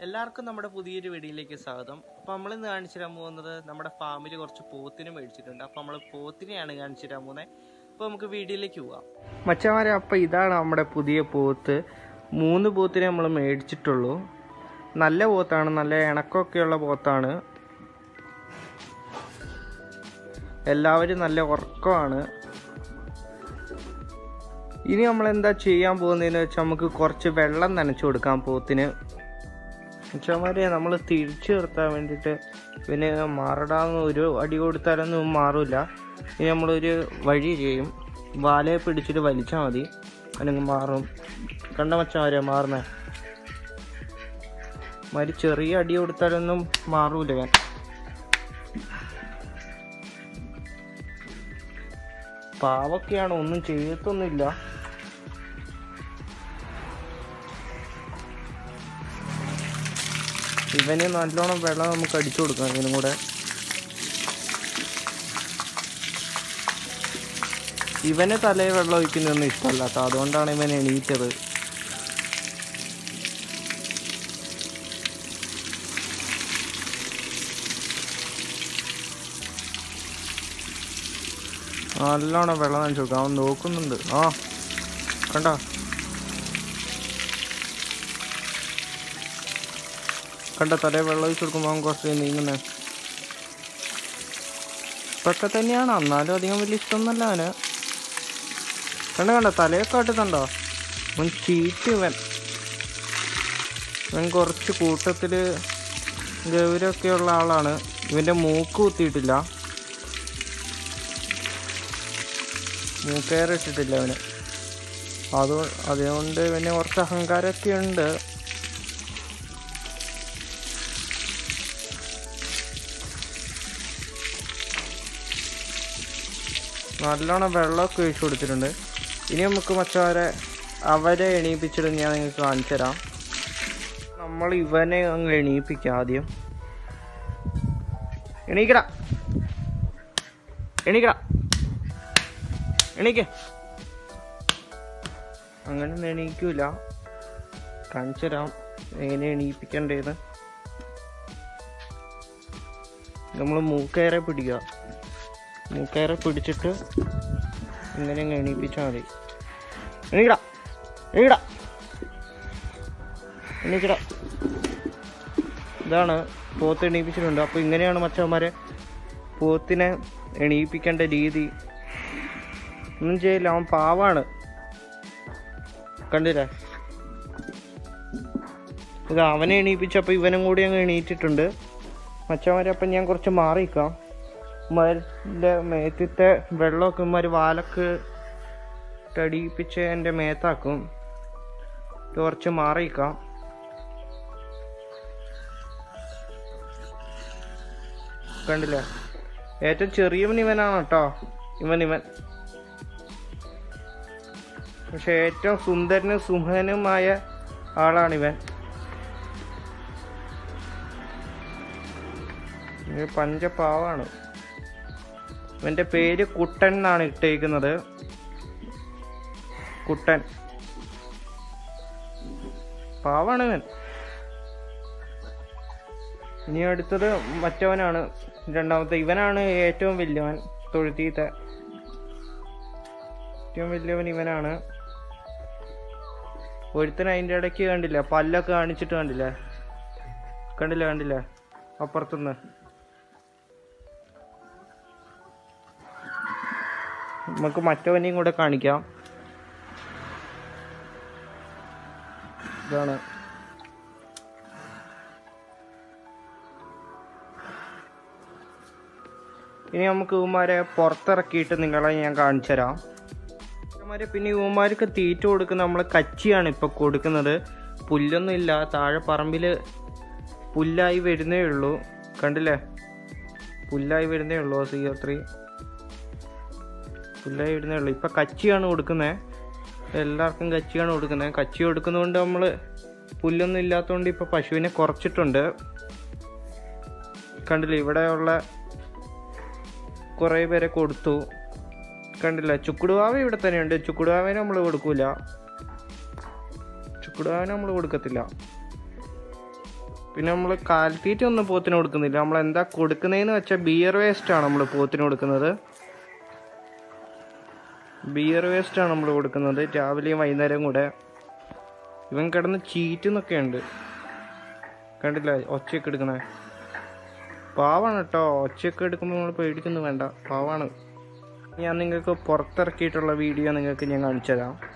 എല്ലാവർക്കും നമ്മുടെ പുതിയൊരു വീഡിയോയിലേക്ക് സ്വാഗതം അപ്പോൾ നമ്മൾ ഇന്ന് കാണിച്ചു തരാൻ പോകുന്നത് നമ്മുടെ ഫാമിൽ കുറച്ച് പോത്തിനെ മേടിച്ചിട്ടുണ്ട് അപ്പോൾ നമ്മൾ പോത്തിനെയാണ് കാണിച്ചു തരാൻ പോകുന്നത് അപ്പോൾ നമുക്ക് വീഡിയോയിലേക്ക് പോവാം മച്ചമാരെ അപ്പോൾ ഇതാണ് നമ്മുടെ പുതിയ പോത്ത് മൂന്ന് പോത്തിനെ നമ്മൾ മേടിച്ചിട്ടുള്ളൂ നല്ല പോത്താണ് നല്ല ഇണക്കമൊക്കെയുള്ള പോത്താണ് എല്ലാവരും നല്ല ഉറക്കമാണ് ഇനി നമ്മൾ എന്താ ചെയ്യാൻ പോകുന്നതെന്ന് വെച്ചാൽ നമുക്ക് കുറച്ച് വെള്ളം നനച്ചു കൊടുക്കാം പോത്തിന് ഉച്ചമാരെ നമ്മൾ തിരിച്ചു നിർത്താൻ വേണ്ടിയിട്ട് പിന്നെ മാറടാന്ന് ഒരു അടി കൊടുത്താലൊന്നും മാറില്ല ഇനി നമ്മളൊരു വഴി ചെയ്യും വാലയെ പിടിച്ചിട്ട് വലിച്ചാൽ മതി അല്ലെങ്കിൽ മാറും കണ്ട മച്ചമാരെ മാറുന്നേ മാതിരി ചെറിയ അടി കൊടുത്താലൊന്നും മാറൂല ഞാൻ പാവൊക്കെയാണ് ഒന്നും ചെയ്യത്തൊന്നുമില്ല ഇവന് നല്ലോണം വെള്ളം നമുക്ക് അടിച്ചു കൊടുക്കാം ഇതിനും കൂടെ ഇവന് തലയിൽ വെള്ളം ഒഴിക്കുന്നതൊന്നും ഇഷ്ടമല്ലാത്ത അതുകൊണ്ടാണ് ഇവൻ എണീറ്റത് നല്ലോണം വെള്ളം നനച്ചു കൊടുക്കാം അവൻ നോക്കുന്നുണ്ട് ആ കണ്ടോ കണ്ട തലയിൽ വെള്ളം ഒഴിച്ചു കൊടുക്കുമ്പോൾ അവൻ കുറച്ച് നീങ്ങുന്നത് ഇപ്പൊക്കെ തന്നെയാണ് എന്നാലും അധികം വലിയ ഇഷ്ടമൊന്നുമല്ല അവന് കണ്ട കണ്ട തലയൊക്കെ ആട്ടുന്നുണ്ടോ അവൻ ചീറ്റ് ഇവൻ ഇവൻ കുറച്ച് കൂട്ടത്തിൽ ഗൗരവൊക്കെയുള്ള ആളാണ് ഇവൻ്റെ മൂക്ക് കുത്തിയിട്ടില്ല മൂക്കേറെ ഇട്ടിട്ടില്ല അവന് അത് അതുകൊണ്ട് ഇവന് കുറച്ച് അഹങ്കാരമൊക്കെ ഉണ്ട് നല്ലോണം വെള്ളമൊക്കെ ഒഴിച്ചു കൊടുത്തിട്ടുണ്ട് ഇനി നമുക്ക് മറ്റവരെ അവരെ എണീപ്പിച്ചിട്ട് ഞാൻ നിങ്ങൾക്ക് കാണിച്ചു തരാം നമ്മൾ ഇവനെ അങ്ങ് എണീപ്പിക്കാം ആദ്യം എണീക്കടാ എണീക്കടാ എണീക്ക് അങ്ങനെ എണീക്കൂല കാണിച്ചു തരാം എങ്ങനെ എണീപ്പിക്കണ്ടേന്ന് നമ്മൾ മൂക്കേറെ പിടിക്കുക മൂക്കേറെ പിടിച്ചിട്ട് ഇങ്ങനെ അങ്ങ് എണീപ്പിച്ചാൽ മതി എണീക്കടാ എണീക്കടാ എണീക്കടാ ഇതാണ് പോത്ത് എണീപ്പിച്ചിട്ടുണ്ട് അപ്പോൾ ഇങ്ങനെയാണ് മച്ചന്മാരെ പോത്തിനെ എണീപ്പിക്കേണ്ട രീതി ഒന്നും ചെയ്യില്ല അവൻ പാവാണ് കണ്ടില്ലേ ഇത് അവനെ എണീപ്പിച്ചപ്പോൾ ഇവനും കൂടി അങ്ങ് എണീറ്റിട്ടുണ്ട് മച്ചന്മാരെ അപ്പം ഞാൻ കുറച്ച് മാറിക്കാം ഉമ്മാരുടെ മേത്തത്തെ വെള്ളമൊക്കെ ഉമ്മാർ വാലക്ക് തടിയിപ്പിച്ച് എൻ്റെ മേത്താക്കും ഇത് കുറച്ച് മാറിക്കാം കണ്ടില്ലേ ഏറ്റവും ചെറിയവൻ ഇവനാണ് കേട്ടോ ഇവൻ ഇവൻ പക്ഷെ ഏറ്റവും സുന്ദരനും സുഹനുമായ ആളാണിവൻ ഇത് പഞ്ചപാവാണ് ഇവന്റെ പേര് കുട്ടൻ എന്നാണ് ഇട്ടേക്കുന്നത് കുട്ടൻ പാവാണ് ഇവൻ ഇനി അടുത്തത് മറ്റവനാണ് രണ്ടാമത്തെ ഇവനാണ് ഏറ്റവും വലിയവൻ തൊഴുത്തീത്തെ ഏറ്റവും വലിയവൻ ഇവനാണ് ഒരുത്തൻ അതിൻ്റെ ഇടയ്ക്ക് കണ്ടില്ല പല്ലൊക്കെ കാണിച്ചിട്ട് കണ്ടില്ലേ കണ്ടില്ല കണ്ടില്ല അപ്പുറത്തുനിന്ന് നമുക്ക് മറ്റവനെയും കൂടെ കാണിക്കാം ഇതാണ് ഇനി നമുക്ക് ഇവന്മാരെ പുറത്തിറക്കിയിട്ട് നിങ്ങളെ ഞാൻ കാണിച്ചു തരാം ഇവന്മാരെ പിന്നെ ഇവന്മാർക്ക് തീറ്റ കൊടുക്കുന്ന നമ്മൾ കച്ചിയാണ് ഇപ്പൊ കൊടുക്കുന്നത് പുല്ലൊന്നും ഇല്ല താഴെ പറമ്പിൽ പുല്ലായി വരുന്നേ ഉള്ളൂ കണ്ടില്ലേ പുല്ലായി വരുന്നേ ഉള്ളൂ സീറോ ത്രീ പുല്ലായി വരുന്നേ ഉള്ളൂ ഇപ്പൊ കച്ചിയാണ് കൊടുക്കുന്നത് എല്ലാവർക്കും കച്ചിയാണ് കൊടുക്കുന്നത് കച്ചി കൊടുക്കുന്നതുകൊണ്ട് നമ്മൾ പുല്ലൊന്നും ഇല്ലാത്തതുകൊണ്ട് ഇപ്പൊ പശുവിനെ കുറച്ചിട്ടുണ്ട് കണ്ടില്ലേ ഇവിടെയുള്ള കുറേ പേരെ കൊടുത്തു കണ്ടില്ല ചുക്കുടുവാവ ഇവിടെ തന്നെയുണ്ട് ചുക്കുടുവാവിനെ നമ്മൾ കൊടുക്കൂല ചുക്കുടുവാവിനെ നമ്മൾ കൊടുക്കത്തില്ല പിന്നെ നമ്മൾ കാൽത്തീറ്റ ഒന്നും പോത്തിന് കൊടുക്കുന്നില്ല നമ്മൾ എന്താ കൊടുക്കുന്നതെന്ന് വെച്ചാൽ ബിയർ വേസ്റ്റ് ആണ് നമ്മൾ പോത്തിന് കൊടുക്കുന്നത് ബിയർ വേസ്റ്റ് ആണ് നമ്മൾ കൊടുക്കുന്നത് രാവിലെയും വൈകുന്നേരവും കൂടെ ഇവൻ കിടന്ന് ചീറ്റുന്നൊക്കെ ഉണ്ട് കണ്ടില്ല ഒച്ചയൊക്കെ എടുക്കണേ പാവാണ് കേട്ടോ ഒച്ചയൊക്കെ എടുക്കുമ്പോൾ നമ്മൾ പേടിക്കൊന്നും വേണ്ട പാവാണ് ഞാൻ നിങ്ങൾക്ക് പുറത്തിറക്കിയിട്ടുള്ള വീഡിയോ നിങ്ങൾക്ക് ഞാൻ കാണിച്ചു തരാം